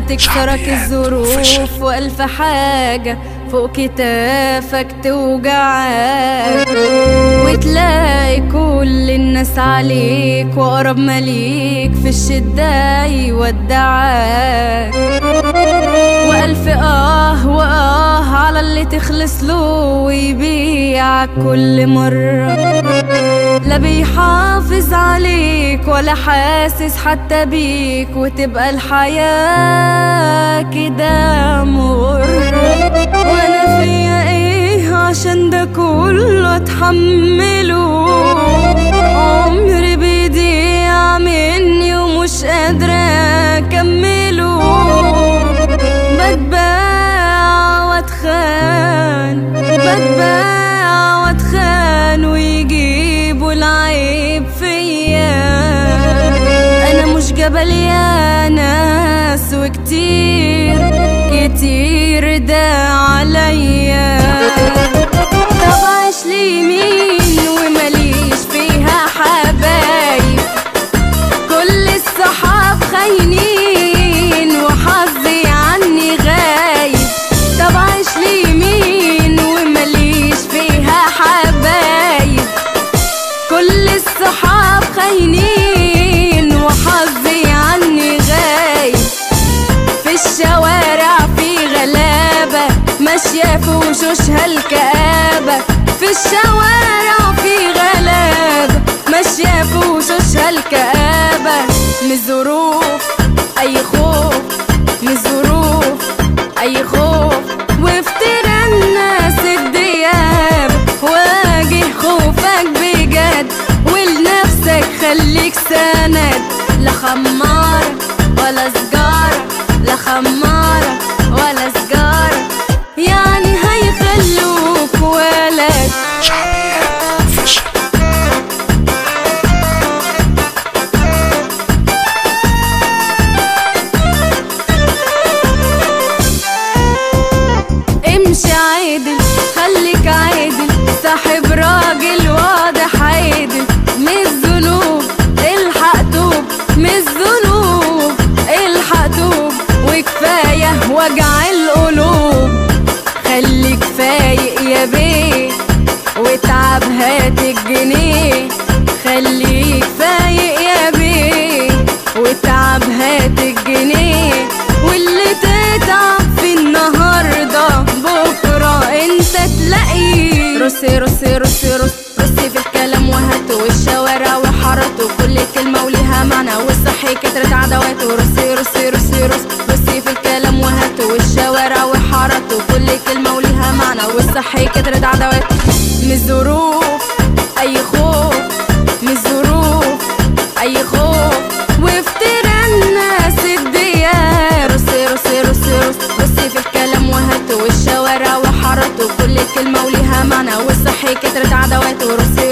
تكسرك الظروف وألف حاجة فوق كتافك توجعك وتلاقي كل الناس عليك وأقرب مليك في الشدة يودعك وألف آه وآه على اللي تخلص له ويبيعك كل مرة لا بيحافظ عليك ولا حاسس حتى بيك وتبقى الحياة كده مر وانا فيا ايه عشان ده كله اتحمله عمري بيضيع مني ومش قادرة اكمله بتباع واتخان بتباع واتخان ويجيبوا العيب فيا انا مش جبل يا ناس وكتير كتير ده عليا طب عيش لي مين ومليش فيها حبايب كل الصحاب خاينين وحظي عني غايب طب عيش لي مين ومليش فيها حبايب كل الصحاب خاينين وحظي عني غايب في الشوارع في غلابة ماشية في وشوشها الكآبة في الشوارع في غلابة ماشية في وشوشها الكآبة من الظروف أي خوف من الظروف أي خوف وافترى الناس الدياب واجه خوفك بجد ولنفسك خليك سند لا خمارة ولا سجارة لا خمارة ولا سجارة يعني هيخلوك ولد امشي عادل خليك عادل صاحب راجل واضح عادل مش ذنوب الحق توب مش ذنوب الحق توب وكفايه وجع القلوب خليك فايق يا بيه واتعب هات الجنيه خليك فايق يا بيه واتعب هات الجنيه واللي تتعب في النهارده بكره انت تلاقيه رصي رصي رصي رصي رصي في الكلام وهاته والشوارع وحارته كل كلمة وليها معنى والصحي كترت عدواته رصي رصي رصي رصي رصي في الكلام وهاته والشوارع وحارته كل كلمة وليها معنى والصحي كترت عدواته من الظروف أي خوف من الظروف أي خوف وافترى الناس الدياب رصي رصي رصي رصي رصي في الكلام وهاته والشوارع وحارته كل كلمة وليها معنى والصحي كترت عدواته رصي